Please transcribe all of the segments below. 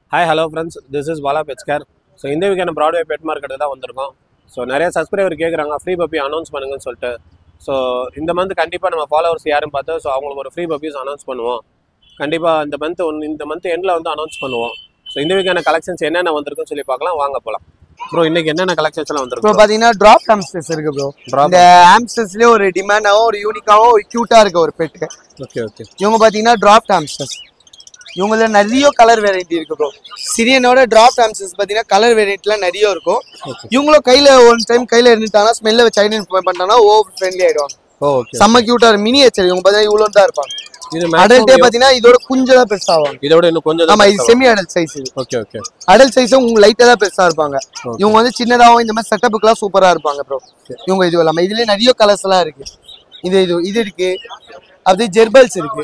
Hi hello friends this is Bala பெட்ஸ்கர் so இந்த வீக்கான ப்ராட்வே பெட் மார்க்கெட்டு தான் வந்திருக்கோம் ஸோ நிறைய சப்ஸ்கிரைபர் கேட்குறாங்க ஃப்ரீ பப்பி அனௌன்ஸ் பண்ணுங்கன்னு சொல்லிட்டு ஸோ இந்த மந்த் கண்டிப்பாக நம்ம ஃபாலோவர்ஸ் யாரும் பார்த்து ஸோ அவங்களுக்கு ஒரு ஃப்ரீ பப்பீஸ் அனௌன்ஸ் பண்ணுவோம் கண்டிப்பாக இந்த மந்த் ஒன் இந்த மந்த் எண்டில் வந்து அனௌன்ஸ் பண்ணுவோம் ஸோ இந்த வீக்கான கலெக்ஷன்ஸ் என்னென்ன வந்திருக்குன்னு சொல்லி பார்க்கலாம் வாங்க போகலாம் ப்ரோ இன்னைக்கு என்னென்ன கலெக்ஷன்ஸ் எல்லாம் ப்ரோ வந்திருக்கு பாத்தீங்கன்னா டிராப் ஹாம்ஸ்டர்ஸ் இருக்கு ப்ரோ Drop. இந்த ஹாம்ஸ்டர்ஸ்லயே ஒரு டிமாண்டாவும் ஒரு யூனிக்காவும் ஒரு கியூட்டா இருக்கு ஒரு பெட்டு ஓகே ஓகே இவங்க பாத்தீங்கன்னா டிராப் ஹாம்ஸ்டர்ஸ் இவங்கள நிறைய கலர் வெரைட்டி இருக்கு ப்ரோ சிரியனோட டிராப் ஹாம்ஸ்டர்ஸ் பாத்தீங்கன்னா கலர் வெரைட்டிலாம் நிறைய இருக்கும் Okay. இவங்களும் கையில ஒன் டைம் கையில இருந்துட்டாங்கன்னா ஸ்மெல்ல வச்சு ஐடென்டிஃபை பண்ணிட்டாங்கன்னா ஓவர் ஃப்ரெண்ட்லி ஆயிடுவாங்க ஓகே செம்ம கியூட்டா இருக்கும் மினி ஹெச்சர் இவங்க பாத்தீங்கன்னா இவ்வளோ தான் இருப்பாங்க இது அடல்ட்டே maximum பாத்தீங்கன்னா இதோட கொஞ்சம் தான் பெருசாவாங்க இதோட இன்னும் கொஞ்சம் ஆமா இது செமி அடல்ட் சைஸ் இது ஓகே ஓகே அடல்ட் சைஸும் உங்க லைட்டா தான் பெருசா இருப்பாங்க இவங்க வந்து சின்னதாவும் இந்த மாதிரி செட்டப்புக்குலாம் சூப்பரா இருப்பாங்க ப்ரோ இவங்க இது இல்லாம இதுலயே நிறைய கலர்ஸ் எல்லாம் இருக்கு இது இது இது இருக்கு அப்படியே ஜெர்பல்ஸ் இருக்கு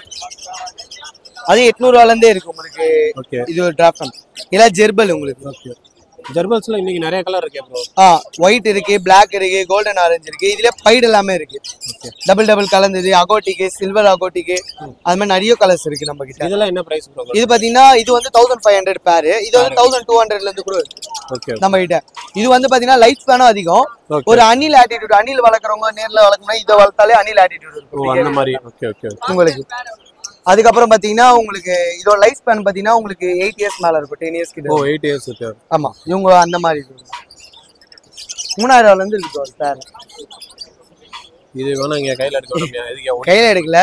அது எட்நூறுவால இருந்தே இருக்கு உங்களுக்கு ஓகே இது ஒரு டிராஃப்ட் இதெல்லாம் ஜெர்பல் உங்களுக்கு ஓகே ஜெர்பல்ஸ்ல இன்னைக்கு நிறைய கலர் இருக்கே ப்ரோ ஆ ஒயிட் இருக்கு Black இருக்கு கோல்டன் ஆரஞ்சு இருக்கு இதுல பைடு எல்லாமே இருக்கு டபுள் டபுள் கலந்தது அகோட்டிக்கு சில்வர் அகோட்டிக்கு அது மாதிரி நிறைய கலர்ஸ் இருக்கு நம்ம கிட்ட இதெல்லாம் என்ன பிரைஸ் ப்ரோ இது பாத்தீங்கன்னா இது வந்து தௌசண்ட் ஃபைவ் ஹண்ட்ரட் பேரு இது வந்து தௌசண்ட் டூ ஹண்ட்ரட்ல இருந்து கூட இருக்கு ஓகே நம்ம கிட்ட இது வந்து பாத்தீங்கன்னா லைட் ஸ்பேனும் அதிகம் Okay. ஒரு அணில் ஆட்டிடியூட் அணில் வளர்க்குறவங்க நேர்ல வளர்க்கணும் இதை வளர்த்தாலே அணில் ஆட்டிடியூட் ஓ இருக்கும் அந்த மாதிரி ஓகே ஓகே உங்களுக்கு அதுக்கப்புறம் பாத்தீங்கன்னா உங்களுக்கு இதோட லைஃப் ஸ்பேன் பாத்தீங்கன்னா உங்களுக்கு எயிட் இயர்ஸ் மேல இருக்கும் டென் இயர்ஸ் ஓ கிட்ட எயிட் இயர்ஸ் ஓகே ஆமா இவங்க அந்த மாதிரி இருக்கும். மூணாயிரம் ரூபால இருந்து இருக்கு ஒரு பேர் இது வேணா இங்க கையில எடுக்க முடியாது இதுக்கு எவ்வளவு? கையில எடுக்கல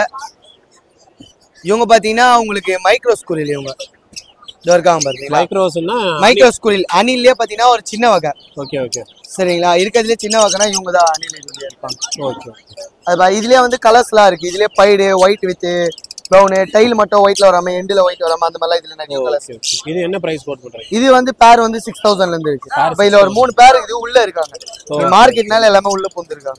இவங்க பாத்தீங்கன்னா உங்களுக்கு மைக்ரோ ஸ்கூலில் இவங்க இதோ இருக்காங்க பாத்தீங்களா மைக்ரோஸ்னா மைக்ரோ ஸ்கூலில் அணிலே பாத்தீங்கன்னா ஒரு சின்ன வகை ஓகே ஓகே சரிங்களா இருக்கிறதுலே சின்ன வகைனா இவங்க தான் அணில் இதுலயே இருப்பாங்க ஓகே அது பா- இதுலயே வந்து கலர்ஸ்லாம் இருக்கு இதுலயே pied white with brown tail மட்டும் ஒயிட்ல வராம எண்டில் ஒயிட் வராம அந்த மாதிரிலாம் இதுல நிறைய கலர்ஸ் ஓகே இது என்ன பிரைஸ் போட் பண்றீங்க இது வந்து பேர் வந்து சிக்ஸ் தௌசண்ட்ல இருந்து இருக்கு இப்ப இதுல ஒரு மூணு பேர் இது உள்ள இருக்காங்க மார்க்கெட்னால எல்லாமே உள்ள பூந்துருக்காங்க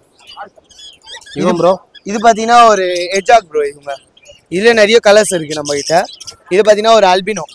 இவன் ப்ரோ இது பாத்தீங்கன்னா ஒரு எஜாக் ப்ரோ இவங்க இதுல நிறைய கலர்ஸ் இருக்கு நம்ம கிட்ட இது பாத்தீங்கன்னா ஒரு அல்பினோ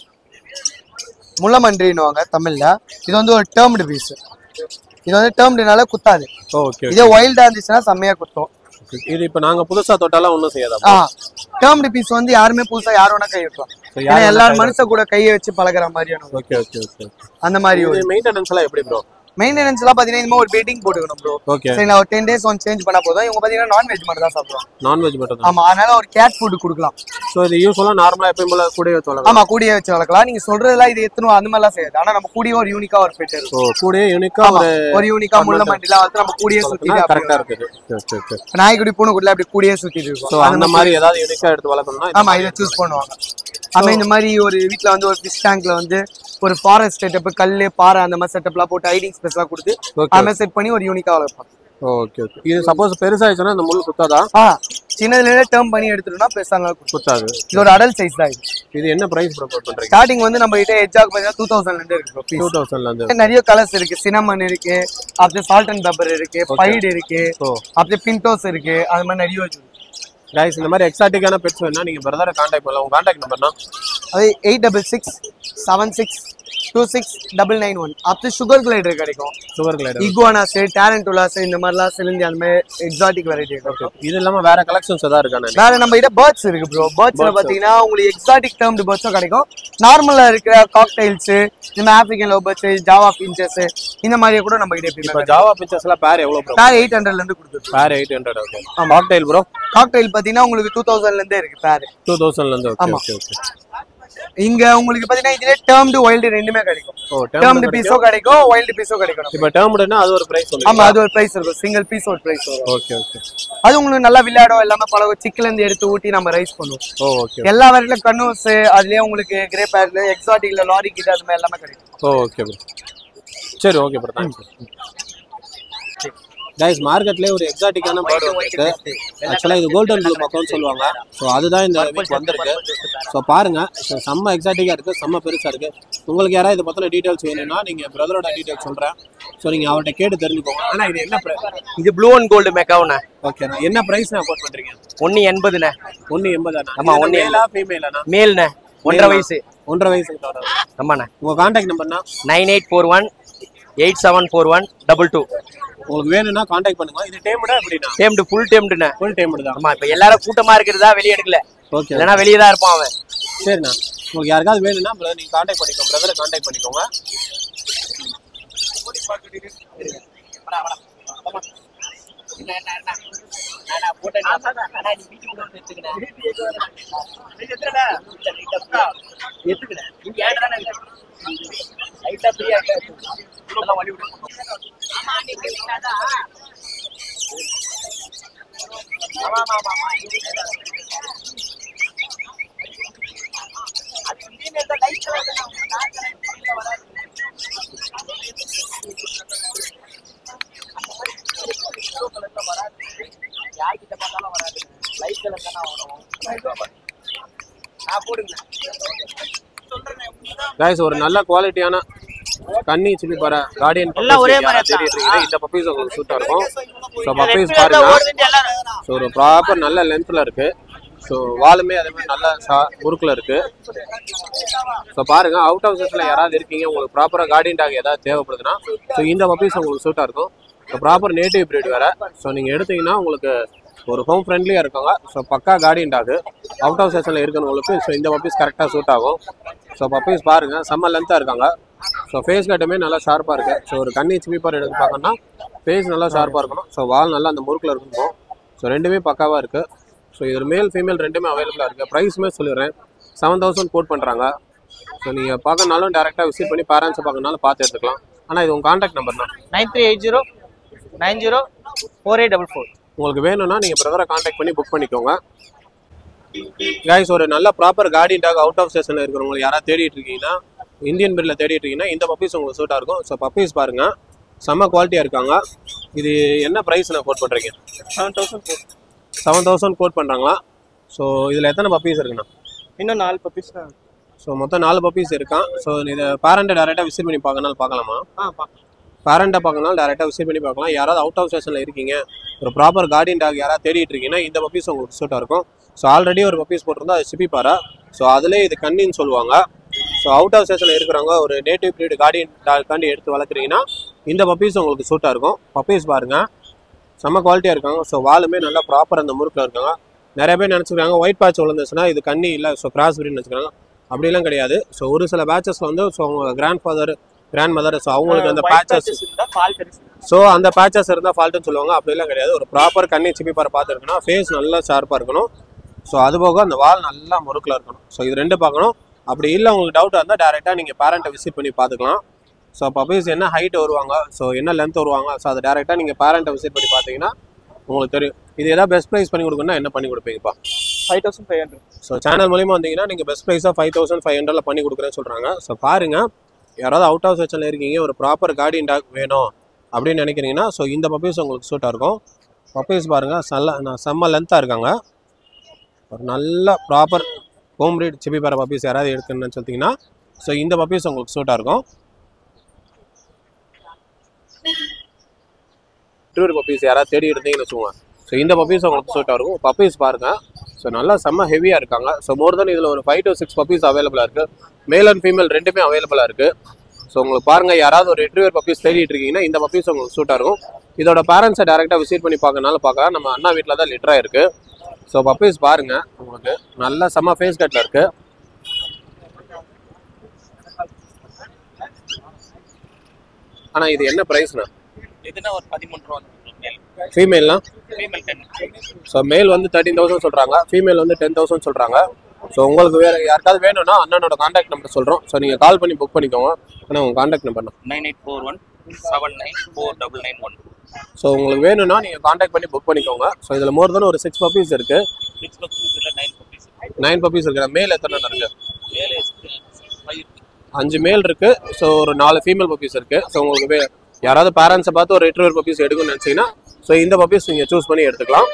முள்ளமன்றின்னுவாங்க தமிழ்ல இது வந்து ஒரு டேர்ம்டு பீஸ் இது வந்து டேர்ம்டுனால குத்தாது ஓகே இதே வைல்டா இருந்துச்சுன்னா செம்மையா குத்தும் இது இப்ப நாங்க புதுசா தொட்டாலாம் ஒண்ணும் செய்யாதா ஆ டேர்ம்டு பீஸ் வந்து யாருமே புதுசா யார் வேணா கை வைக்கலாம் So, ஏன்னா எல்லாரும் மனுஷ கூட கையை வச்சு பழகுற மாதிரியான ஒரு- ஓகே ஓகே ஓகே அந்த மாதிரி ஒரு இது மெயின்டெனன்ஸ் எல்லாம் எப்படி ப்ரோ மெயின்டெனன்ஸ் எல்லாம் பாத்தீங்கன்னா இந்த மாதிரி ஒரு பெட்டிங் போட்டுக்கணும் ப்ரோ ஓகே சரி நான் ஒரு டென் டேஸ் ஒன் சேஞ்ச் பண்ணா போதும் இவங்க பாத்தீங்கன்னா நான்வெஜ் மட்டும் தான் சாப்பிடுவாங்க நான்வெஜ் மட்டும் தான் ஆமா அதனால ஒரு கேட் ஃபுட் கொடுக்கலாம் ஸோ இது யூஸ்வலா நார்மலா எப்பயும் போல கூட வச்சு வளர்க்கலாம் ஆமா கூடியே வச்சு வளர்க்கலாம் நீங்க சொல்றதெல்லாம் இது எத்தனும் அந்த மாதிரிலாம் செய்யாது ஆனா நம்ம கூடிய ஒரு யூனிக்கா ஒரு பெட் இருக்கும் ஸோ கூடயே யூனிக்கா ஆமா, ஒரு ஒரு யூனிக்கா முள்ள மண்டிலாம் வந்து நம்ம கூடியே சுத்திட்டு கரெக்டா அப்படியே இருக்குது ஓகே ஓகே ஓகே நாய்க்குடி பூனைக்குள்ள அப்படி கூடியே சுத்திட்டு ஸோ இருக்கும் அந்த மாதிரி ஏதாவது யூனிக்கா எடுத்து வளர்க்கணும்னா ஆமா இதை சூஸ் பண்ணுவாங்க ஆமா இந்த மாதிரி ஒரு வீட்ல வந்து ஒரு ஃபிஷ் டேங்க்ல வந்து ஒரு ஃபாரஸ்ட் செட்டப் கல்லு பாறை அந்த மாதிரி செட்டப்லாம் போட்டு ஹைடிங் ஸ்பேஸ்லாம் கொடுத்து Okay. அந்த மாதிரி செட் பண்ணி ஒரு யூனிக்கா வளர்ப்பாங்க ஓகே ஓகே இது சப்போஸ் பெருசாயிடுச்சுன்னா இந்த முள் குத்தாதா ஆ சின்னதுல டேர்ம் பண்ணி எடுத்துட்டோம்னா பெருசாங்க குத்தாது இதோட அடல்ட் சைஸ் தான் இது இது என்ன பிரைஸ் ப்ரொபோட் பண்றீங்க ஸ்டார்டிங் வந்து நம்ம கிட்ட எஜ்ஜாக் பார்த்தீங்கன்னா டூ தௌசண்ட்ல இருந்து இருக்கு bro, டூ piece. தௌசண்ட்ல இருந்து நிறைய கலர்ஸ் இருக்கு சினமன் இருக்கு அப்படியே சால்ட் அண்ட் பெப்பர் இருக்கு பைடு இருக்கு ஓ அப்படியே பின்டோஸ் இருக்கு அது மாதிரி நிறைய இருக்கு கைஸ் இந்த மாதிரி எக்ஸாட்டிக்கான பெட்ஸ் வேணா நீங்க பிரதரை காண்டாக்ட் பண்ணலாம் உங்க காண்டாக்ட் நம்பர்னா அது eight double six seven six two six double nine one அப்படி சுகர் கிளைடர் கிடைக்கும் சுகர் கிளைடர் இகுவானாஸ் டேரண்டுலாஸ் இந்த மாதிரிலாம் சிலிந்தி அந்த மாதிரி எக்ஸாட்டிக் வெரைட்டி இருக்கும் இது இல்லாம வேற கலெக்ஷன்ஸ் ஏதாவது இருக்கானே வேற நம்ம கிட்ட பேர்ட்ஸ் இருக்கு ப்ரோ பேர்ட்ஸ்ல பாத்தீங்கன்னா உங்களுக்கு எக்ஸாட்டிக் டேர்ம்டு பேர்ட்ஸும் கிடைக்கும் நார்மலா இருக்கிற காக்டைல்ஸ் இந்த மாதிரி African love birds Java finches இந்த மாதிரியே கூட நம்ம கிட்ட இப்போ எப்பயுமே ஜாவா பிக்சர்ஸ் எல்லாம் பேர் எவ்வளவு ப்ரோ பேர் எயிட் ஹண்ட்ரட்ல இருந்து கொடுத்துருக்கோம் pair eight hundred okay cockatiel bro cockatiel பாத்தீங்கன்னா உங்களுக்கு டூ தௌசண்ட்ல இருந்தே இருக்கு பேர் டூ தௌசண்ட்ல இருந்து ஓகே ஆமா. ஓகே ஓகே இங்க உங்களுக்கு பாத்தீங்கன்னா இதுல டேர்ம்டு வைல்டு ரெண்டுமே கிடைக்கும் ஓ டேர்ம்டு பீஸும் கிடைக்கும் வைல்டு பீஸும் கிடைக்கும் இப்போ டேர்ம்டுனா அது ஒரு பிரைஸ் சொல்லுங்க ஆமா அது ஒரு பிரைஸ் இருக்கும் சிங்கிள் பீஸ் ஒரு பிரைஸ் வரும் ஓகே ஓகே அது உங்களுக்கு நல்லா விளையாடும் எல்லாமே பழகும் சிக்கல இருந்து எடுத்து ஊட்டி நம்ம ரைஸ் பண்ணுவோம் ஓ ஓகே எல்லா வெரைட்டில கண்ணூஸ் அதுலயே உங்களுக்கு கிரே பேர்ல எக்ஸாட்டிக்ல லாரி கிட்ட அது மாதிரி எல்லாமே கிடைக்கும் ஓ ஓகே ப்ரோ சரி ஓகே ப்ரோ தேங்க்ஸ் கைஸ் மார்க்கெட்லேயே ஒரு எக்ஸாட்டிக்கான பேர்டு இருக்கு ஆக்சுவலாக இது கோல்டன் ப்ளூ பக்கம்னு சொல்லுவாங்க ஸோ அதுதான் இந்த வீக் வந்திருக்கு ஸோ பாருங்க so செம்ம எக்ஸாட்டிக்காக இருக்கு செம்ம பெருசாக இருக்கு உங்களுக்கு யாராவது இதை பற்றின டீட்டெயில்ஸ் வேணும்னா நீங்கள் பிரதரோட டீட்டெயில்ஸ் சொல்கிறேன் ஸோ நீங்கள் அவர்கிட்ட கேட்டு தெரிஞ்சுக்கோங்க ஆனால் இது என்ன இது ப்ளூ அண்ட் கோல்டு மெக்காவுண்ணே ஓகே என்ன ப்ரைஸ் நான் கோட் பண்ணுறீங்க ஒன்னு எண்பதுண்ணே ஒன்று எண்பதாண்ணா ஆமா, ஒண்ணு மேலா ஃபீமேலாண்ணா மேல்ண்ணே ஒன்றரை வயசு ஒன்றரை வயசுக்கு தவிர ஆமாண்ணே உங்கள் காண்டாக்ட் நம்பர்னா nine eight four one eight seven four one double two உங்களுக்கு வேணும்னா காண்டாக்ட் பண்ணுங்க இது டேம்டா எப்படின்னா டேம்டு ஃபுல் டேம்டுண்ணே ஃபுல் டைம் தான் ஆமா இப்ப எல்லாரும் கூட்டமா இருக்கிறதா வெளியே எடுக்கல ஓகே இல்லைன்னா வெளியே தான் இருப்பான் அவன் சரிண்ணா உங்களுக்கு யாருக்காவது வேணும்னா brother நீங்க காண்டாக்ட் பண்ணிக்கோங்க பிரதரை காண்டாக்ட் பண்ணிக்கோங்க கைஸ் ஒரு நல்ல குவாலிட்டியான கன்னி சிப்பி பாற கார்டியன் எல்லாம் ஒரே மாதிரி தான். தெரியுது இந்த பப்பீஸ் உங்களுக்கு சூட்டா இருக்கும் ஸோ பப்பீஸ் பாருங்க ஸோ ஒரு ப்ராப்பர் நல்ல லென்த்ல இருக்கு ஸோ வாலுமே அதே மாதிரி நல்ல சா- முறுக்குல இருக்கு ஸோ பாருங்க அவுட் ஆஃப் சைஸ்ல யாராவது இருக்கீங்க உங்களுக்கு ப்ராப்பரா கார்டியன் டாக் ஏதாவது தேவைப்படுதுன்னா ஸோ இந்த பப்பீஸ் உங்களுக்கு சூட்டா இருக்கும் ஸோ ப்ராப்பர் நேட்டிவ் பிரீட் வேற ஸோ நீங்க எடுத்தீங்கன்னா உங்களுக்கு ஒரு ஹோம் ஃப்ரெண்ட்லியா இருக்காங்க ஸோ பக்கா கார்டியன் டாக் அவுட் ஆஃப் சைஸ்ல இருக்கிறவங்களுக்கு ஸோ இந்த பப்பீஸ் கரெக்டாக சூட் ஆகும் ஸோ பப்பீஸ் பாருங்க செம்ம லென்த்தாக இருக்காங்க ஸோ ஃபேஸ் கட்டுமே நல்லா ஷார்ப்பாக இருக்கு ஸோ ஒரு கண்ணி ஸ்வீப்பர் எடுத்து பார்க்கணும்னா ஃபேஸ் நல்லா ஷார்ப்பாக இருக்கணும் ஸோ வால் நல்லா அந்த முறுக்கில் இருக்கணும் ஸோ ரெண்டுமே பக்காவாக இருக்கு ஸோ இது மேல் ஃபீமேல் ரெண்டுமே அவைலபிளாக இருக்கு ப்ரைஸுமே சொல்லிடுறேன் செவன் தௌசண்ட் கோட் பண்ணுறாங்க ஸோ நீங்கள் பார்க்கணுனாலும் டேரெக்டாக விசிட் பண்ணி பேரண்ட்ஸை பார்க்கணுனாலும் பார்த்து எடுத்துக்கலாம் ஆனால் இது உங்கள் காண்டாக்ட் நம்பர் தான் nine three eight zero nine zero four eight double four உங்களுக்கு வேணும்னா நீங்கள் பிரதரை காண்டாக்ட் பண்ணி புக் பண்ணிக்கோங்க கைஸ் ஒரு நல்ல proper guardian dog out of ஸ்டேஷனில் இருக்கிறவங்க யாராவது தேடிட்டு இருக்கீங்கன்னா இந்தியன் பிரிட்ல தேடிட்டு இருக்கீங்கன்னா இந்த பப்பீஸ் உங்களுக்கு சூட்டாக இருக்கும் ஸோ பப்பீஸ் பாருங்க செம்ம குவாலிட்டியாக இருக்காங்க இது என்ன ப்ரைஸ் நான் கோட் பண்ணுறீங்க seven thousand four seven thousand quote பண்ணுறாங்களா ஸோ இதில் எத்தனை பப்பீஸ் இருக்குண்ணா இன்னும் நாலு பப்பீஸ் ஸோ மொத்தம் நாலு பப்பீஸ் இருக்கான் ஸோ இதை பேரண்ட்டை டேரெக்டாக விசிட் பண்ணி பார்க்கனாலும் பார்க்கலாமா ஆ பார்க்கலாம் பேரண்ட்டை பார்க்கனாலும் டேரெக்டாக விசிட் பண்ணி பார்க்கலாம் யாராவது அவுட் ஆஃப் ஸ்டேஷனில் இருக்கீங்க ஒரு ப்ராப்பர் கார்டியன் டாக் யாராவது தேடிட்டு இருக்கீங்கன்னா இந்த பப்பீஸ் உங்களுக்கு சூட்டாக இருக்கும் ஸோ ஆல்ரெடி ஒரு பப்பீஸ் போட்டிருந்தா அது சிப்பி பாரா ஸோ அதிலே இது கண்ணின்னு சொல்லுவாங்க ஸோ அவுட் ஆஃப் ஸ்டேஷனில் இருக்கிறவங்க ஒரு நேட்டிவ் ப்ரீடு கார்டியன் டாக்காண்டி எடுத்து வளர்க்குறீங்கன்னா இந்த பப்பீஸ் உங்களுக்கு சூட்டாக இருக்கும் பப்பீஸ் பாருங்கள் செம்ம குவாலிட்டியாக இருக்காங்க ஸோ வாலுமே நல்லா ப்ராப்பர் அந்த முறுக்கில் இருக்காங்க நிறைய பேர் நினச்சிக்கிறாங்க ஒயிட் பேட்ச் விழுந்துச்சுன்னா இது கண்ணி இல்லை ஸோ கிராஸ் பிரீட்னு நினச்சிக்கிறாங்க அப்படிலாம் கிடையாது ஸோ ஒரு சில பேட்சஸில் வந்து ஸோ அவங்க grand father grand mother so அவங்களுக்கு அந்த பேட்சஸ் பால் பெருசு ஸோ அந்த பேச்சஸ் இருந்தால் ஃபால்ட்டுன்னு சொல்லுவாங்க அப்படிலாம் கிடையாது ஒரு ப்ராப்பர் கண்ணி சிப்பி பாரு பார்த்துருக்குன்னா ஃபேஸ் நல்லா ஷார்ப்பாக இருக்கணும் ஸோ அது போக அந்த வால் நல்லா முறுக்கில் இருக்கணும் ஸோ இது ரெண்டு பார்க்கணும் அப்படி இல்லை உங்களுக்கு டவுட்டாக இருந்தால் டேரெக்டாக நீங்கள் பேரண்ட்டை விசிட் பண்ணி பார்த்துக்கலாம் ஸோ பப்பீஸ் என்ன ஹைட் வருவாங்க ஸோ என்ன லென்த் வருவாங்க ஸோ அதை டேரெக்டாக நீங்கள் பேரண்ட்டை விசிட் பண்ணி பார்த்தீங்கன்னா உங்களுக்கு தெரியும் இது ஏதாவது பெஸ்ட் ப்ரைஸ் பண்ணி கொடுக்கணும்னா என்ன பண்ணி கொடுப்பீங்கப்பா five thousand five hundred so channel மூலியமாக வந்தீங்கன்னா நீங்கள் பெஸ்ட் ப்ரைஸாக ஃபைவ் தௌசண்ட் ஃபைவ் ஹண்ட்ரட்ல பண்ணி கொடுக்குறேன்னு சொல்கிறாங்க ஸோ பாருங்கள் யாராவது அவுட் ஆஃப் செக்ஷனில் இருக்கீங்க ஒரு ப்ராப்பர் கார்டியன் டாக் வேணும் அப்படின்னு நினைக்கிறீங்கன்னா ஸோ இந்த பப்பீஸ் உங்களுக்கு சூட்டாக இருக்கும் பப்பீஸ் பாருங்கள் நல்ல நான் செம்ம லென்த்தாக இருக்காங்க ஒரு நல்ல ப்ராப்பர் ஹோம் ரீட் சிப்பி பேர பப்பீஸ் யாராவது எடுக்கணும்னு சொல்லிட்டீங்கன்னா ஸோ இந்த பப்பீஸ் உங்களுக்கு சூட்டாக இருக்கும் டூர் பப்பீஸ் யாராவது தேடி இருந்தீங்கன்னு வச்சுக்கோங்க ஸோ இந்த பப்பீஸ் உங்களுக்கு சூட்டாக இருக்கும் பப்பீஸ் பாருங்கள் ஸோ நல்லா செம்ம ஹெவியாக இருக்காங்க ஸோ மோர் தென் இதில் ஒரு ஃபைவ் டு சிக்ஸ் பப்பீஸ் அவைலபிளாக இருக்குது மேல் அண்ட் ஃபீமேல் ரெண்டுமே அவைலபிளாக இருக்குது ஸோ உங்களுக்கு பாருங்கள் யாராவது ஒரு ரெட்ரிவர் பப்பீஸ் தேடிட்டு இருக்கீங்கன்னா இந்த பப்பீஸ் உங்களுக்கு சூட்டாக இருக்கும் இதோட பேரண்ட்ஸை டேரெக்டாக விசிட் பண்ணி பார்க்கறனால பார்க்கலாம் நம்ம அண்ணா வீட்டில் தான் லிட்டராக இருக்குது ஸோ பப்பீஸ் பாருங்கள் உங்களுக்கு நல்ல செம்ம ஃபேஸ் கட்டில் இருக்குது ஆனால் இது என்ன ப்ரைஸ்ண்ணா இதுனா ஒரு பதிமூணு ரூபா ஃபீமேல்லாம் ஃபீமேல் டென் ஸோ மேல் வந்து தேர்ட்டின் தௌசண்ட் சொல்கிறாங்க ஃபீமேல் வந்து டென் தௌசண்ட் சொல்கிறாங்க ஸோ உங்களுக்கு வேறு யாருக்காவது வேணும்னா அண்ணனோட காண்டாக்ட் நம்பர் சொல்கிறோம் ஸோ நீங்கள் கால் பண்ணி புக் பண்ணிக்கோங்க ஆனால் உங்கள் contact number nine eight four one seven nine four double nine one so உங்களுக்கு வேணும்னா நீங்கள் காண்டாக்ட் பண்ணி புக் பண்ணிக்கோங்க ஸோ இதில் மோர் தென் ஒரு சிக்ஸ் பப்பீஸ் இருக்குது சிக்ஸ் பக்ஸ் இதில் நைன் பப்பீஸ் நைன் பப்பீஸ் இருக்குது மேல் எத்தனை இருக்குது மேலே ஃபைவ் அஞ்சு மேல் இருக்குது ஸோ ஒரு நாலு ஃபீமேல் பப்பீஸ் இருக்குது ஸோ உங்களுக்கு வே யாராவது பேரண்ட்ஸை பார்த்து ஒரு ரெட்ரிவர் பப்பீஸ் எடுக்கணும்னு நினச்சிங்கன்னா ஸோ இந்த பப்பீஸ் நீங்கள் சூஸ் பண்ணி எடுத்துக்கலாம்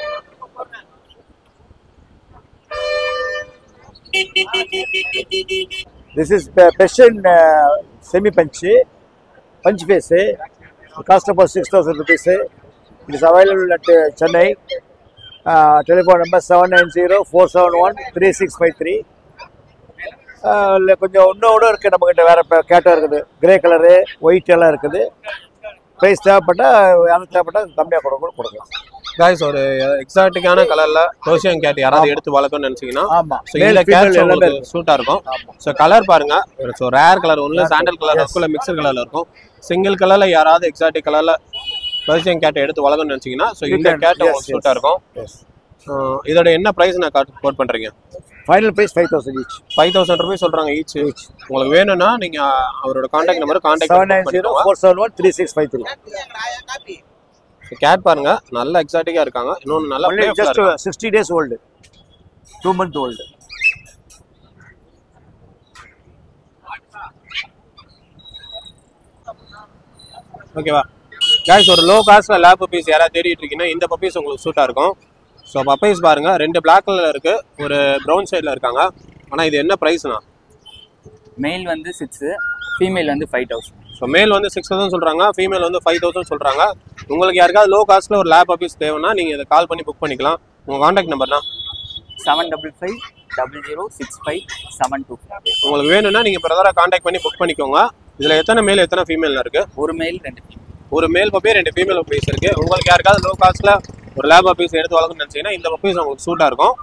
This is Pe- Persian uh, semi punchy, punch face. Cost about 6,000 rupees. It is available at uh, Chennai. Uh, telephone number 790 471 3653. இல்லை கொஞ்சம் இன்னோட இருக்குது நம்மக்கிட்ட வேறு கேட்டாக இருக்குது கிரே கலரு ஒயிட் எல்லாம் இருக்குது ப்ரைஸ் தேவைப்பட்டால் யாரும் தேவைப்பட்டால் கம்மியாக கொடுக்க கொடுக்கலாம் காய்ஸ் ஒரு எக்ஸாட்டிக்கான கலர்ல ரோஷியன் கேட் யாராவது எடுத்து வளர்க்கணும்னு நினைச்சீங்கன்னா ஆமா ஸோ Male, இந்த female கேட்ஸ் எல்லாமே உங்களுக்கு இருக்கு. சூட்டா இருக்கும் ஆமா ஸோ கலர் பாருங்க ஸோ ரேர் கலர் ஒன்று சாண்டல் கலர் இருக்கும் இல்லை மிக்சர் கலர்ல இருக்கும் சிங்கிள் கலர்ல யாராவது எக்ஸாட்டிக் கலர்ல பர்சியன் கேட் எடுத்து வளர்க்கணும்னு நினைச்சீங்கன்னா ஸோ You இந்த can- கேட் yes, உங்களுக்கு yes. சூட்டா இருக்கும் Yes. அஹ் இதோட என்ன பிரைஸ் நான் கோட் பண்றீங்க final price five thousand each five thousand rupees சொல்றாங்க ஈச் உங்களுக்கு வேணும்னா நீங்க அவரோட contact number seven contact nine zero பண்ணிக்கோங்க four seven one three six five three cat பாருங்க நல்ல எக்ஸாட்டிக்கா இருக்காங்க இன்னொன்னு நல்லா ஒன்லி playful-ஆ ஜஸ்ட் இருக்காங்க. Sixty days old two month old ஓகேவா guys ஒரு லோ காஸ்ட்ல லேப் பப்பீஸ் யாராவது தேடிட்டு இருக்கீங்கன்னா இந்த பப்பீஸ் உங்களுக்கு சூட்டா இருக்கும் ஸோ பப்பீஸ் பாருங்க ரெண்டு பிளாக் கலர்ல இருக்கு ஒரு ப்ரௌன் சைடில் இருக்காங்க ஆனா இது என்ன ப்ரைஸ்னா மெயில் வந்து சிக்ஸு ஃபீமேல் வந்து ஃபைவ் தௌசண்ட் ஸோ மேல் வந்து சிக்ஸ் தௌசண்ட் சொல்றாங்க ஃபீமேல் வந்து ஃபைவ் தௌசண்ட் சொல்றாங்க உங்களுக்கு யாருக்காவது லோ காஸ்ட்ல ஒரு லேப் பப்பீஸ் தேவைன்னா நீங்க இதை கால் பண்ணி புக் பண்ணிக்கலாம் உங்க காண்டாக்ட் நம்பர்னா seven double five double zero six five seven two உங்களுக்கு வேணும்னா நீங்க பிரதரை காண்டாக்ட் பண்ணி புக் பண்ணிக்கோங்க இதுல எத்தனை மேல் எத்தனை ஃபீமேல் இருக்கு ஒரு மெயில் ரெண்டு female. ஒரு மேல் பப்பி ரெண்டு ஃபீமேல் பப்பீஸ் இருக்கு உங்களுக்கு யாருக்காவது லோ காஸ்ட்ல ஒரு லேப் பப்பீஸ் எடுத்து வளர்க்கணும்னு நினைச்சீங்கன்னா இந்த பப்பீஸ் உங்களுக்கு சூட்டா இருக்கும்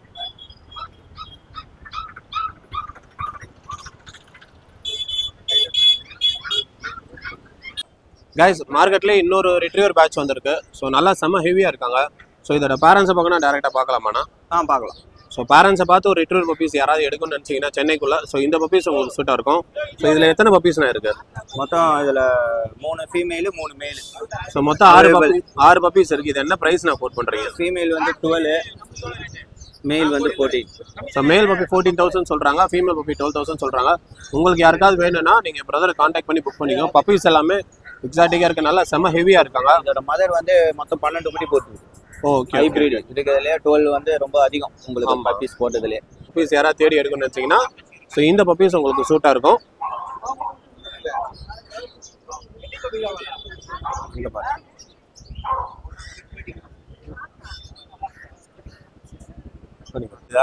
கைஸ் மார்க்கெட்ல இன்னொரு ரிட்ரீவர் பேட்ச் வந்திருக்கு ஸோ நல்லா செம்ம ஹெவியா இருக்காங்க ஸோ இதோட பேரண்ட்ஸை பார்க்கணும் டேரெக்டாக பார்க்கலாமாண்ணா ஆ பார்க்கலாம் ஸோ பேரண்ட்ஸை பார்த்து ஒரு ரிட்ரீவர் பப்பீஸ் யாராவது எடுக்கணும்னு நினச்சிங்கன்னா சென்னைக்குள்ள ஸோ இந்த பப்பீஸ் உங்களுக்கு சூட்டாக இருக்கும் ஸோ இதில் எத்தனை பப்பீஸ்னா இருக்கு மொத்தம் இதில் மூணு ஃபீமேலு மூணு மேலு ஸோ மொத்தம் ஆறு பப்பி ஆறு பப்பீஸ் இருக்கு இது என்ன ப்ரைஸ் நான் கோட் பண்ணுறீங்க ஃபீமேல் வந்து டுவெல் மேல் வந்து fourteen so male puppy fourteen thousand சொல்கிறாங்க ஃபீமேல் பப்பி டுவெல் தௌசண்ட் சொல்கிறாங்க உங்களுக்கு யாருக்காவது வேணும்னா நீங்கள் பிரதரை காண்டாக்ட் பண்ணி புக் பண்ணிக்கோ பப்பீஸ் எல்லாமே எக்ஸாட்டிக்காக இருக்கு நல்லா செம்ம ஹெவியாக இருக்காங்க இதோட மதர் வந்து மொத்தம் பன்னெண்டு குட்டி போட்டு ஓகே ஹைப்ரிட் இருக்கிறதுலே டுவெல் வந்து ரொம்ப அதிகம் உங்களுக்கு ஆமா. பப்பீஸ் போட்டதுலேயே பப்பீஸ் யாராவது தேடி எடுக்கணும்னு நினச்சிங்கன்னா ஸோ இந்த பப்பீஸ் உங்களுக்கு சூட்டாக இருக்கும் இங்க பாருங்க இதா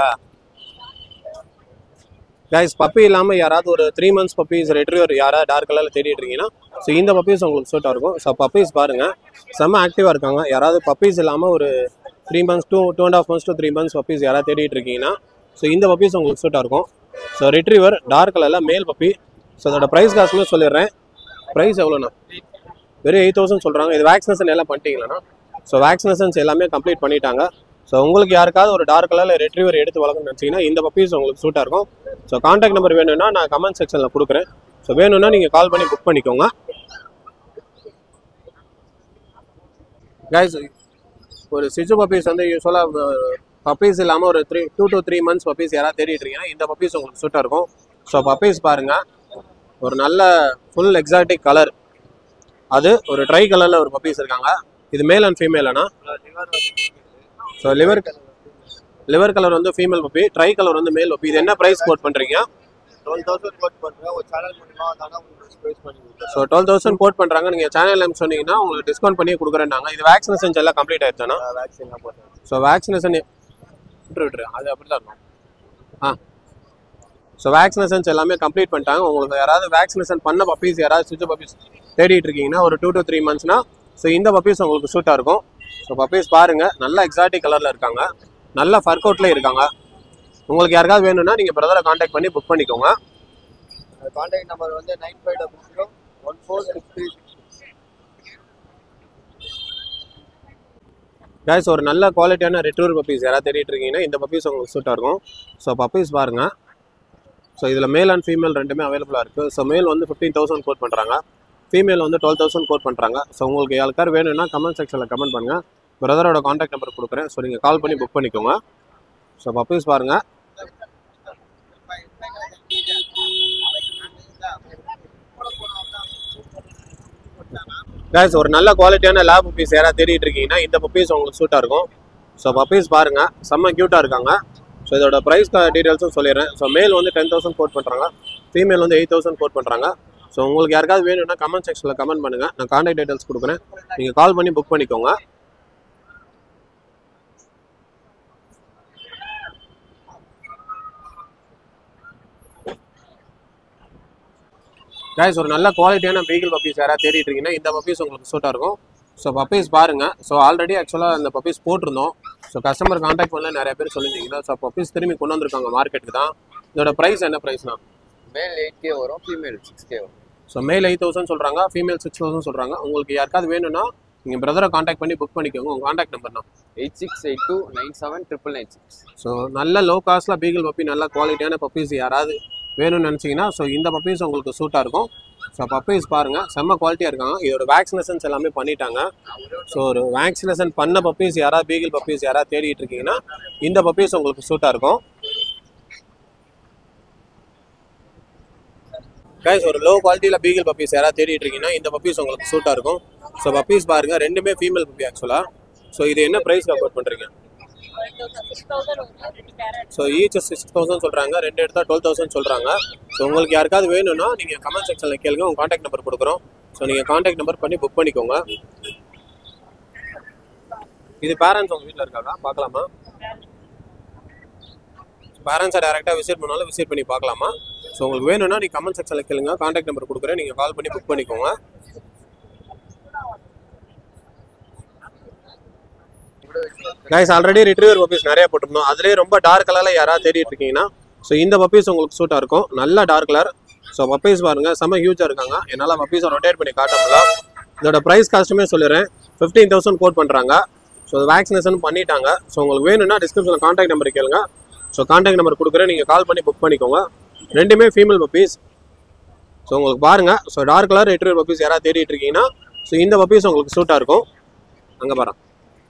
கைஸ் பப்பி இல்லாமல் யாராவது ஒரு த்ரீ மந்த்ஸ் பப்பீஸ் ரெட்ரிவர் யாராவது டார்க் கலரில் தேடிட்டு இருக்கீங்கன்னா ஸோ இந்த பப்பீஸ் உங்களுக்கு சூட்டாக இருக்கும் ஸோ பப்பீஸ் பாருங்கள் செம்ம ஆக்டிவாக இருக்காங்க யாராவது பப்பீஸ் இல்லாமல் ஒரு three months two two and half months two three months puppies யாராவது தேடிட்டு இருக்கீங்கன்னா ஸோ இந்த பப்பீஸ் உங்களுக்கு சூட்டாக இருக்கும் ஸோ ரிட்ரீவர் டார்க் கலரில் மேல் பப்பி ஸோ அதோட ப்ரைஸ் காசுமே சொல்லிடுறேன் ப்ரைஸ் எவ்வளோண்ணா வெறும் எயிட் தௌசண்ட் சொல்கிறாங்க இது வேக்சினேஷன் எல்லாம் பண்ணிட்டீங்களாண்ணா ஸோ வேக்சினேஷன்ஸ் எல்லாமே கம்ப்ளீட் பண்ணிட்டாங்க ஸோ உங்களுக்கு யாருக்காவது ஒரு டார்க் கலரில் ரெட்ரீவர் எடுத்து வளர்க்கணும்னு நினச்சிங்கன்னா இந்த பப்பீஸ் உங்களுக்கு சூட்டாக இருக்கும் ஸோ காண்டாக்ட் நம்பர் வேணும்னா நான் கமெண்ட் செக்ஷனில் கொடுக்குறேன் ஸோ வேணும்னா நீங்கள் கால் பண்ணி புக் பண்ணிக்கோங்க கைஸ் ஒரு சிஜு பப்பீஸ் வந்து யூஸ்வலாக பப்பீஸ் இல்லாமல் ஒரு three two to three months puppies யாராவது தேடிட்டு இருக்கீங்கன்னா இந்த பப்பீஸ் உங்களுக்கு சூட்டாக இருக்கும் ஸோ பப்பீஸ் பாருங்கள் ஒரு நல்ல ஃபுல் எக்ஸாட்டிக் கலர் அது ஒரு ட்ரை கலரில் ஒரு பப்பீஸ் இருக்காங்க இது மேல் அண்ட் ஃபீமேலானா ஸோ லிவர் லிவர் கலர் வந்து ஃபீமேல் பப்பி ட்ரை கலர் வந்து மேல் பப்பி இது என்ன ப்ரைஸ் கோட் பண்ணுறீங்க டுவெல் தௌசண்ட் கோட் பண்ணுறேன் ஒரு சேனல் மூலிமா வந்தாங்கன்னா உங்களுக்கு ஸ்பேஸ் பண்ணி கொடுக்குறேன் ஸோ டுவெல் தௌசண்ட் கோட் பண்ணுறாங்க நீங்கள் சேனல் நேம் சொன்னீங்கன்னா உங்களுக்கு டிஸ்கவுண்ட் பண்ணி கொடுக்குறேன்னாங்க இது வேக்சினேஷன்ஸ் எல்லாம் கம்ப்ளீட் ஆயிடுச்சானா வேக்சின்லாம் போட்டேன் ஸோ வேக்சினேஷன் விட்டுரு விட்டுரு அது அப்படி தான் இருக்கும் ஆ ஸோ வேக்சினேஷன்ஸ் எல்லாமே கம்ப்ளீட் பண்ணிட்டாங்க உங்களுக்கு யாராவது வேக்சினேஷன் பண்ண பப்பீஸ் யாராவது சுவிட்ச் பப்பீஸ் தேடிட்டு இருக்கீங்கன்னா ஒரு டூ to த்ரீ மந்த்ஸ்னா ஸோ இந்த பப்பீஸ் உங்களுக்கு சூட்டாக இருக்கும் ஸோ பப்பீஸ் பாருங்கள் நல்ல எக்ஸாட்டிக் கலரில் இருக்காங்க நல்ல ஃபர்க் அவுட்லேயே இருக்காங்க உங்களுக்கு யாருக்காவது வேணும்னா நீங்கள் பிரதரை காண்டாக்ட் பண்ணி புக் பண்ணிக்கோங்க கான்டாக்ட் நம்பர் வந்து nine five double zero one four six three six guys ஒரு நல்ல குவாலிட்டியான ரிட்ரூர் பப்பீஸ் யாராவது தேடிட்டு இருக்கீங்கன்னா இந்த பப்பீஸ் உங்களுக்கு சூட்டாக இருக்கும் ஸோ பப்பீஸ் பாருங்கள் ஸோ இதில் மேல் அண்ட் ஃபீமேல் ரெண்டுமே அவைலபிளாக இருக்குது ஸோ மேல் வந்து ஃபிஃப்டீன் தௌசண்ட் கோட் பண்ணுறாங்க ஃபீமேல் வந்து டுவெல் தௌசண்ட் கோட் பண்ணுறாங்க ஸோ உங்களுக்கு யாருக்கார் வேணும்னா கமெண்ட் செக்ஷனில் கமெண்ட் பண்ணுங்கள் பிரதரோட காண்டாக்ட் நம்பர் கொடுக்குறேன் ஸோ நீங்கள் கால் பண்ணி புக் பண்ணிக்கோங்க ஸோ பப்பீஸ் பாருங்கள் கைஸ் ஒரு நல்ல குவாலிட்டியான லேப் பப்பீஸ் யாராவது தேடிட்டு இருக்கீங்கன்னா இந்த பப்பீஸ் உங்களுக்கு சூட்டாக இருக்கும் ஸோ பப்பீஸ் பாருங்க செம்ம க்யூட்டாக இருக்காங்க ஸோ இதோட ப்ரைஸ் டீட்டெயில்ஸும் சொல்லிடுறேன் ஸோ மேல் வந்து டென் தௌசண்ட் கோட் பண்ணுறாங்க ஃபீமேல் வந்து எயிட் தௌசண்ட் கோட் பண்ணுறாங்க ஸோ உங்களுக்கு யாருக்காவது வேணும்னா கமெண்ட் செக்ஷனில் கமெண்ட் பண்ணுங்கள் நான் காண்டாக்ட் டீட்டெயில்ஸ் கொடுக்குறேன் நீங்கள் கால் பண்ணி புக் பண்ணிக்கோங்க கைஸ் ஒரு நல்ல குவாலிட்டியான பீகிள் பப்பீஸ் யாராவது தேடிட்டு இருக்கீங்கன்னா இந்த பப்பீஸ் உங்களுக்கு சூட்டாக இருக்கும் ஸோ பப்பீஸ் பாருங்க ஸோ ஆல்ரெடி ஆக்சுவலாக அந்த பப்பீஸ் போட்டிருந்தோம் ஸோ கஸ்டமர் காண்டாக்ட் பண்ணல நிறைய பேர் சொல்லியிருந்தீங்கன்னா ஸோ பப்பீஸ் திரும்பி கொண்டு வந்திருக்காங்க மார்க்கெட்டுக்கு தான் இதோட ப்ரைஸ் என்ன ப்ரைஸ்னா மேல் எயிட் கே வரும் ஃபீமேல் சிக்ஸ் கே வரும் ஸோ மேல் எயிட் தௌசண்ட் சொல்கிறாங்க ஃபீமேல் சிக்ஸ் தௌசண்ட் சொல்கிறாங்க உங்களுக்கு யாருக்காவது வேணும்னா நீங்கள் பிரதரை காண்டாக்ட் பண்ணி புக் பண்ணிக்கோங்க உங்கள் காண்டாக்ட் நம்பர் தான் eight six eight two nine seven triple nine six so நல்ல லோ காஸ்ட்டில் பீகிள் பப்பி நல்ல குவாலிட்டியான பப்பீஸ் யாராவது வேணும்னு நினச்சிங்கன்னா ஸோ இந்த பப்பீஸ் உங்களுக்கு சூட்டாக இருக்கும் ஸோ பப்பீஸ் பாருங்கள் செம்ம குவாலிட்டியாக இருக்காங்க இதோட வேக்சினேஷன்ஸ் எல்லாமே பண்ணிட்டாங்க ஸோ ஒரு வேக்சினேஷன் பண்ண பப்பீஸ் யாராவது பீகிள் பப்பீஸ் யாராவது தேடிட்டு இருக்கீங்கன்னா இந்த பப்பீஸ் உங்களுக்கு சூட்டாக இருக்கும் கைஸ் ஒரு லோ குவாலிட்டியில் பீகிள் பப்பீஸ் யாராவது தேடிட்டு இருக்கீங்கன்னா இந்த பப்பீஸ் உங்களுக்கு சூட்டாக இருக்கும் ஸோ பப்பீஸ் பாருங்கள் ரெண்டுமே ஃபீமேல் பப்பி ஆக்சுவலாக ஸோ இது என்ன ப்ரைஸ்க்கு அஃபோர்ட் பண்ணுறீங்க ஸோ ஈச் சிக்ஸ் தௌசண்ட் சொல்கிறாங்க ரெண்டு எடுத்தா டுவெல் தௌசண்ட் சொல்கிறாங்க ஸோ உங்களுக்கு யாருக்காவது வேணும்னா நீங்கள் கமெண்ட் செக்ஷனில் கேளுங்க உங்கள் காண்டாக்ட் நம்பர் கொடுக்குறோம் ஸோ நீங்கள் காண்டாக்ட் நம்பர் பண்ணி புக் பண்ணிக்கோங்க இது பேரண்ட்ஸ் உங்கள் வீட்டில் இருக்காங்க பார்க்கலாமா பேரண்ட்ஸை டேரெக்டாக விசிட் பண்ணாலும் விசிட் பண்ணி பார்க்கலாமா ஸோ உங்களுக்கு வேணும்னா நீங்கள் கமெண்ட் செக்ஷனில் கேளுங்க காண்டாக்ட் நம்பர் கொடுக்குறேன் நீங்கள் கால் பண்ணி புக் பண்ணிக்கோங்க கைஸ் ஆல்ரெடி ரிட்ரீவர் பப்பீஸ் நிறைய போட்டிருந்தோம் அதுலேயே ரொம்ப டார்க் கலரில் யாராவது தேடிட்டு இருக்கீங்கன்னா ஸோ இந்த பப்பீஸ் உங்களுக்கு சூட்டாக இருக்கும் நல்ல டார்க் கலர் ஸோ பப்பீஸ் பாருங்க செம்ம ஹியூஜாக இருக்காங்க என்னால் பப்பீஸை ரொட்டேட் பண்ணி காட்ட முடியல இதோட ப்ரைஸ் காஸ்ட்டுமே சொல்லிடுறேன் ஃபிஃப்டீன் தௌசண்ட் கோட் பண்ணுறாங்க ஸோ வேக்சினேஷன் பண்ணிட்டாங்க ஸோ உங்களுக்கு வேணும்னா டிஸ்கிரிப்ஷனில் காண்டாக்ட் நம்பர் கேளுங்க ஸோ காண்டாக்ட் நம்பர் கொடுக்குறேன் நீங்கள் கால் பண்ணி புக் பண்ணிக்கோங்க ரெண்டுமே ஃபீமேல் பப்பீஸ் ஸோ உங்களுக்கு பாருங்க so dark colour retriever puppies யாராவது தேடிட்டு இருக்கீங்கன்னா ஸோ இந்த பப்பீஸ் உங்களுக்கு சூட்டாக இருக்கும் அங்கே பாருங்க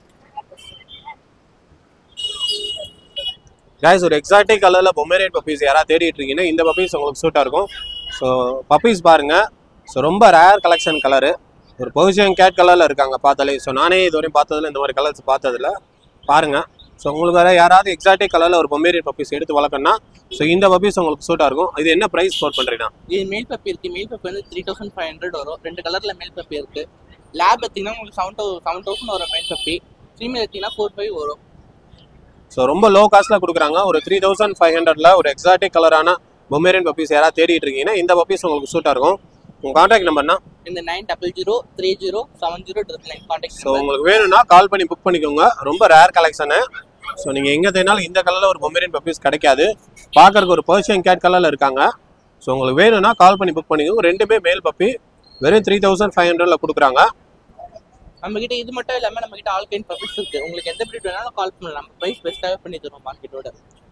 guys ஒரு எக்ஸாக்டிக் கலரில் பொமேரியன் பப்பீஸ் யாராவது தேடிட்டு இருக்கீங்கன்னா இந்த பப்பீஸ் உங்களுக்கு சூட்டாக இருக்கும் ஸோ பப்பீஸ் பாருங்க ஸோ ரொம்ப ரேர் கலெக்ஷன் கலரு ஒரு பொசிஷன் கேட் கலரில் இருக்காங்க பார்த்தாலே ஸோ நானே இது வரையும் பார்த்ததுல இந்த மாதிரி கலர்ஸ் பார்த்ததில்ல பாருங்க ஸோ உங்களுக்கு வேறு யாராவது எக்ஸாக்டிக் கலரில் ஒரு பொமேரியன் பப்பீஸ் எடுத்து வளர்க்கணும்னா ஸோ இந்த பப்பீஸ் உங்களுக்கு சூட்டாக இருக்கும் இது என்ன ப்ரைஸ் ஸ்கோர் பண்ணுறீங்கன்னா இது மேல் பப்பி இருக்கு மேல் பப்பி வந்து த்ரீ தௌசண்ட் ஃபைவ் ஹண்ட்ரட் வரும் ரெண்டு கலர்ல மேல் பப்பி இருக்கு லேப் எடுத்தீங்கன்னா உங்களுக்கு செவன் தௌ செவன் தௌசண்ட் வரும் மேல் பப்பி ஃபீமேல் எடுத்தீங்கன்னா ஃபோர் ஃபைவ் வரும் ஸோ ரொம்ப லோ காஸ்ட்டில் கொடுக்குறாங்க ஒரு த்ரீ தௌசண்ட் ஃபைவ் ஹண்ட்ரட்ல ஒரு எக்ஸாக்டிக் கலரான பொமேரியன் பப்பீஸ் யாராவது தேடிட்டு இருக்கீங்கன்னா இந்த பப்பீஸ் உங்களுக்கு சூட்டாக இருக்கும் உங்கள் காண்டாக்ட் நம்பர்னா இந்த nine double zero three zero seven zero triple nine contact so உங்களுக்கு வேணும்னா கால் பண்ணி புக் பண்ணிக்கோங்க ரொம்ப ரேர் கலெக்ஷனு ஸோ நீங்கள் எங்கே தேடினாலும் இந்த கலரில் ஒரு பொமேரியன் பப்பீஸ் கிடைக்காது பார்க்கறதுக்கு ஒரு பர்ஷியன் கேட் கலரில் இருக்காங்க ஸோ உங்களுக்கு வேணும்னா கால் பண்ணி புக் பண்ணிக்கோங்க ரெண்டுமே மேல் பப்பி வெறும் த்ரீ தௌசண்ட் ஃபைவ் ஹண்ட்ரட்ல கொடுக்குறாங்க நம்ம கிட்ட இது மட்டும் இல்லாம நம்ம கிட்ட ஆல் கைன் பப்பீஸ் இருக்கு உங்களுக்கு எந்த பிரீட் வேணாலும் கால் பண்ணலாம் ப்ரைஸ் பெஸ்ட்டாகவே பண்ணி தருவோம் மார்க்கெட்டோட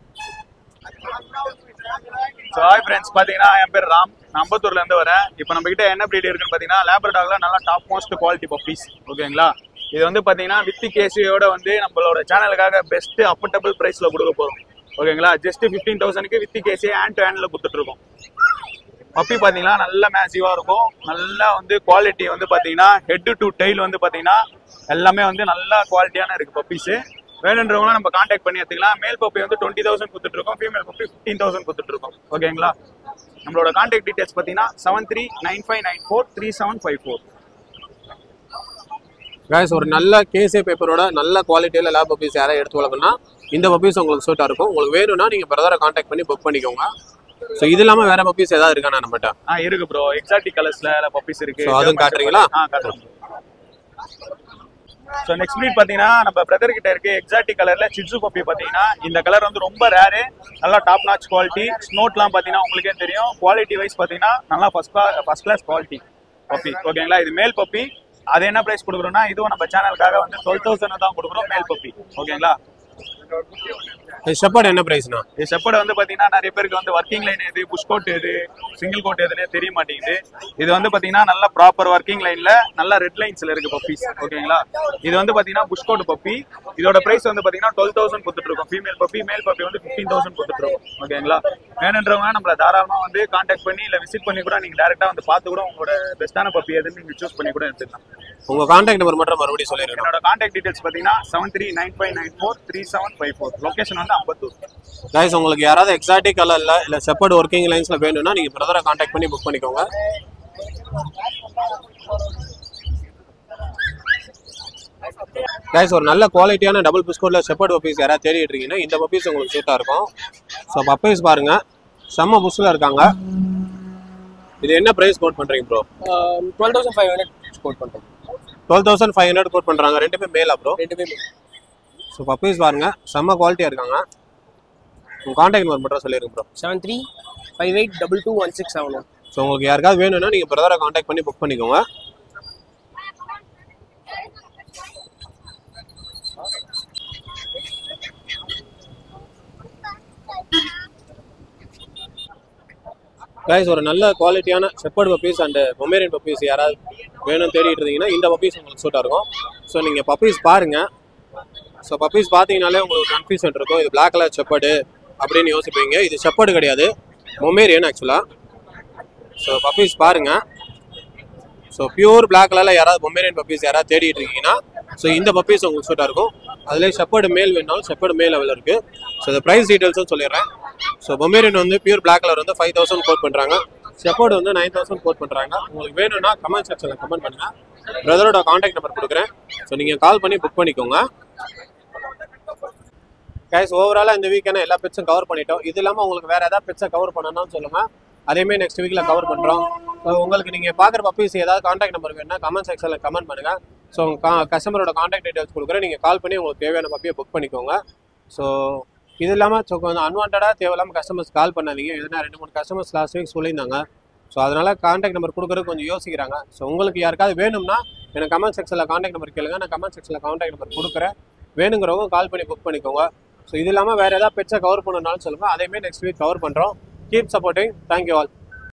ஸோ ஹாய் ஃப்ரெண்ட்ஸ் பார்த்தீங்கன்னா என் பேர் ராம் நான் அம்பத்தூர்ல இருந்து வரேன் இப்போ நம்ம கிட்ட என்ன ப்ரீட் இருக்குன்னு பார்த்தீங்கன்னா லேபர் டாக்ல நல்லா டாப் மோஸ்ட் குவாலிட்டி பப்பீஸ் ஓகேங்களா இது வந்து பார்த்தீங்கன்னா வித் கேசியோட வந்து நம்மளோட சேனலுக்காக பெஸ்ட் அஃபோர்டபுள் ப்ரைஸில் கொடுக்க போகிறோம் ஓகேங்களா ஜஸ்ட் ஃபிஃப்டீன் தௌசண்ட்க்கு வித் கேசி ஹேண்ட் டு ஹேண்டில் கொடுத்துட்டு இருக்கோம் பப்பி பார்த்தீங்கன்னா நல்ல மேசிவாக இருக்கும் நல்லா வந்து குவாலிட்டி வந்து பார்த்தீங்கன்னா ஹெட் டு டெய்ல் வந்து பார்த்தீங்கன்னா எல்லாமே வந்து நல்ல குவாலிட்டியான இருக்கு பப்பீஸு வேணுன்றவங்க நம்ம காண்டாக்ட் பண்ணி எடுத்துக்கலாம் மேல் பப்பி வந்து டுவெண்ட்டி தௌசண்ட் கொடுத்துட்டு இருக்கோம் ஃபீமேல் பப்பி ஃபிஃப்டீன் தௌசண்ட் கொடுத்துட்டு இருக்கோம் ஓகேங்களா நம்மளோட காண்டாக்ட் டீடைல்ஸ் பார்த்தீங்கன்னா seven three nine five nine four three seven five four guys ஒரு நல்ல கேசே பேப்பரோட நல்ல குவாலிட்டியில் லேப் பப்பீஸ் யாராவது எடுத்து வளர்க்கணும்னா இந்த பப்பீஸ் உங்களுக்கு சூட்டாக இருக்கும் உங்களுக்கு வேணும்னா நீங்கள் பிரதரை காண்டாக்ட் பண்ணி புக் பண்ணிக்கோங்க ஸோ இது இல்லாமல் வேற பப்பீஸ் ஏதாவது இருக்காண்ணா நம்மகிட்ட ஆ இருக்கு ப்ரோ எக்ஸாட்டிக் கலர்ஸ்ல பப்பீஸ் இருக்கு So, அதுவும் காட்டுறீங்களா? ஆ காட்டுறோம் ஸோ நெக்ஸ்ட் ப்ரீட் பார்த்தீங்கன்னா நம்ம பிரதர் கிட்ட இருக்கு எக்ஸாட்டிக் கலர்ல சிட்ஸு பப்பி பார்த்தீங்கன்னா இந்த கலர் வந்து ரொம்ப ரேரு நல்லா டாப் நாச் குவாலிட்டி ஸ்னோட்லாம் பார்த்தீங்கன்னா உங்களுக்கே தெரியும் குவாலிட்டி வைஸ் பார்த்தீங்கன்னா நல்லா first class first class quality puppy ஓகேங்களா இது மேல் பப்பி அது என்ன பிரைஸ் கொடுக்குறோம்னா இதுவும் நம்ம சேனலுக்காக வந்து டுவெல் தௌசண்ட் தான் கொடுக்குறோம் மேல் பப்பி ஓகேங்களா ஷெப்பர்ட் என்ன ப்ரைஸ்ண்ணா இது செப்போட வந்து பாத்தீங்கன்னா நிறைய பேருக்கு வந்து ஒர்க்கிங் லைன் எது புஷ் கோட் எது சிங்கிள் கோட் எதுனே தெரிய மாட்டேங்குது இது வந்து பாத்தீங்கன்னா நல்ல ப்ராப்பர் ஒர்க்கிங் லைன்ல நல்ல ரெட் லைன்ஸ்ல இருக்கு பப்பீஸ் ஓகேங்களா இது வந்து பாத்தீங்கன்னா புஷ் கோட் பப்பி இதோட பிரைஸ் வந்து பாத்தீங்கன்னா டுவெல் தௌசண்ட் கொடுத்துட்டு இருக்கோம் ஃபீமேல் பப்பி மேல் பப்பி வந்து ஃபிஃப்டீன் தௌசண்ட் கொடுத்துட்டு இருக்கோம் ஓகேங்களா வேணுன்றவங்க நம்மள தாராளமா வந்து கான்டாக்ட் பண்ணி இல்ல விசிட் பண்ணி கூட நீங்க டேரக்டா வந்து பார்த்து கூட உங்களோட பெஸ்ட்டான பப்பி எதுன்னு நீங்க சூஸ் பண்ணி கூட எடுத்துக்கலாம் உங்கள் காண்டாக்ட் நம்பர் மட்டும் மறுபடியும் சொல்லிடுங்க என்னோட கான்டாக்ட் டீடைல்ஸ் பாத்தீங்கன்னா seven three nine five nine four three seven five four location வந்து அம்பத்தூர் கைஸ் உங்களுக்கு யாராவது எக்ஸாக்டிக் கலரில் இல்லை ஷெப்பர்ட் ஒர்க்கிங் லைன்ஸில் வேணும்னா நீங்கள் பிரதரை காண்டாக்ட் பண்ணி புக் பண்ணிக்கோங்க கைஸ் ஒரு நல்ல குவாலிட்டியான டபுள் பிஸ்கோட்டில் ஷெப்பர்ட் பப்பீஸ் யாராவது தேடிட்டு இருக்கீங்கன்னா இந்த பப்பீஸ் உங்களுக்கு சூட்டாக இருக்கும் ஸோ பப்பீஸ் பாருங்க செம்ம புஷ்ஷில் இருக்காங்க இது என்ன ப்ரைஸ் கோட் பண்ணுறீங்க bro twelve thousand five hundred quote பண்ணுறோம் twelve thousand five hundred quote பண்ணுறாங்க ரெண்டுமே மேல் அப்புறம் ரெண்டுமே ஸோ பப்பீஸ் பாருங்க செம்ம குவாலிட்டியாக இருக்காங்க உங்கள் காண்டாக்ட் நம்பர் மட்டும் சொல்லிடுங்க bro seven three five eight double two one six seven one so உங்களுக்கு யாருக்காவது வேணும்னா நீங்கள் பிரதரை காண்டாக்ட் பண்ணி புக் பண்ணிக்கோங்க கைஸ் ஒரு நல்ல குவாலிட்டியான shepherd puppies and Pomeranian puppies யாராவது வேணும் தேடிட்டு இருந்தீங்கன்னா இந்த பப்பீஸ் உங்களுக்கு சூட்டாக இருக்கும் ஸோ நீங்கள் பப்பீஸ் பாருங்க ஸோ பப்பீஸ் பார்த்தீங்கனாலே உங்களுக்கு கன்ஃபியூஷன் இருக்கும் இது பிளாக் கலர் செப்பர்டு அப்படின்னு யோசிப்பீங்க இது செப்பர்டு கிடையாது பொமேரியன் ஆக்சுவலாக ஸோ பப்பீஸ் பாருங்க ஸோ பியூர் பிளாக் கலரில் யாராவது பொமேரியன் பப்பீஸ் யாராவது தேடிட்டு இருக்கீங்கன்னா ஸோ இந்த பப்பீஸ் உங்களுக்கு சூட்டாக இருக்கும் அதுலேயே ஷெப்பர்டு மேல் வேணாலும் ஷெப்பர்டு மேல் லெவலில் இருக்குது ஸோ இந்த ப்ரைஸ் டீட்டெயில்ஸும் சொல்லிடுறேன் ஸோ பொமேரியன் வந்து பியூர் பிளாக் கலர் வந்து ஃபைவ் தௌசண்ட் கோட் பண்ணுறாங்க ஷெப்பர்டு வந்து நைன் தௌசண்ட் கோட் பண்ணுறாங்க உங்களுக்கு வேணும்னா கமெண்ட் செக்ஷனில் கமெண்ட் பண்ணுங்கள் பிரதரோட காண்டாக்ட் நம்பர் கொடுக்குறேன் ஸோ நீங்கள் கால் பண்ணி புக் பண்ணிக்கோங்க கைஸ் ஓவராலாக இந்த வீக்கான எல்லா பெட்ஸும் கவர் பண்ணிட்டோம் இது இல்லாமல் உங்களுக்கு வேறு ஏதாவது பெட்ஸை கவர் பண்ணணும்னு சொல்லுங்கள் அதேமாதிரி நெக்ஸ்ட் வீக்கில் கவர் பண்ணுறோம் ஸோ உங்களுக்கு நீங்கள் பார்க்குற பப்பீஸ் ஏதாவது காண்டாக்ட் நம்பர் வேணும்னா கமெண்ட் செக்ஷனில் கமெண்ட் பண்ணுங்கள் ஸோ உங்கள் கஸ்டமரோட காண்டாக்ட் டீடைல்ஸ் கொடுக்குறேன் நீங்கள் கால் பண்ணி உங்களுக்கு தேவையான பப்பியை புக் பண்ணிக்கோங்க ஸோ இது இல்லாமல் ஸோ கொஞ்சம் அன்வான்டாக தேவையில்லாமல் கஸ்டமர்ஸ் கால் பண்ணாதீங்க எதுனா ரெண்டு மூணு கஸ்டமர்ஸ் லாஸ்ட் வீக் சொல்லியிருந்தாங்க ஸோ அதனால் காண்டாக்ட் நம்பர் கொடுக்குறது கொஞ்சம் யோசிக்கிறாங்க ஸோ உங்களுக்கு யாருக்காவது வேணும்னா எனக்கு கமெண்ட் செக்ஷனில் காண்டாக்ட் நம்பர் கேளுங்க நான் கமெண்ட் செக்ஷனில் காண்டாக்ட் நம்பர் கொடுக்குறேன் வேணுங்கிறவங்க கால் பண்ணி புக் பண்ணிக்கோங்க ஸோ இது இல்லாமல் வேறு ஏதாவது பெட்ஸை கவர் பண்ணணும்னாலும் சொல்லுங்கள் அதேமாதிரி நெக்ஸ்ட் வீக் கவர் பண்ணுறோம் கீப் சப்போர்ட்டிங் தேங்க்யூ ஆல்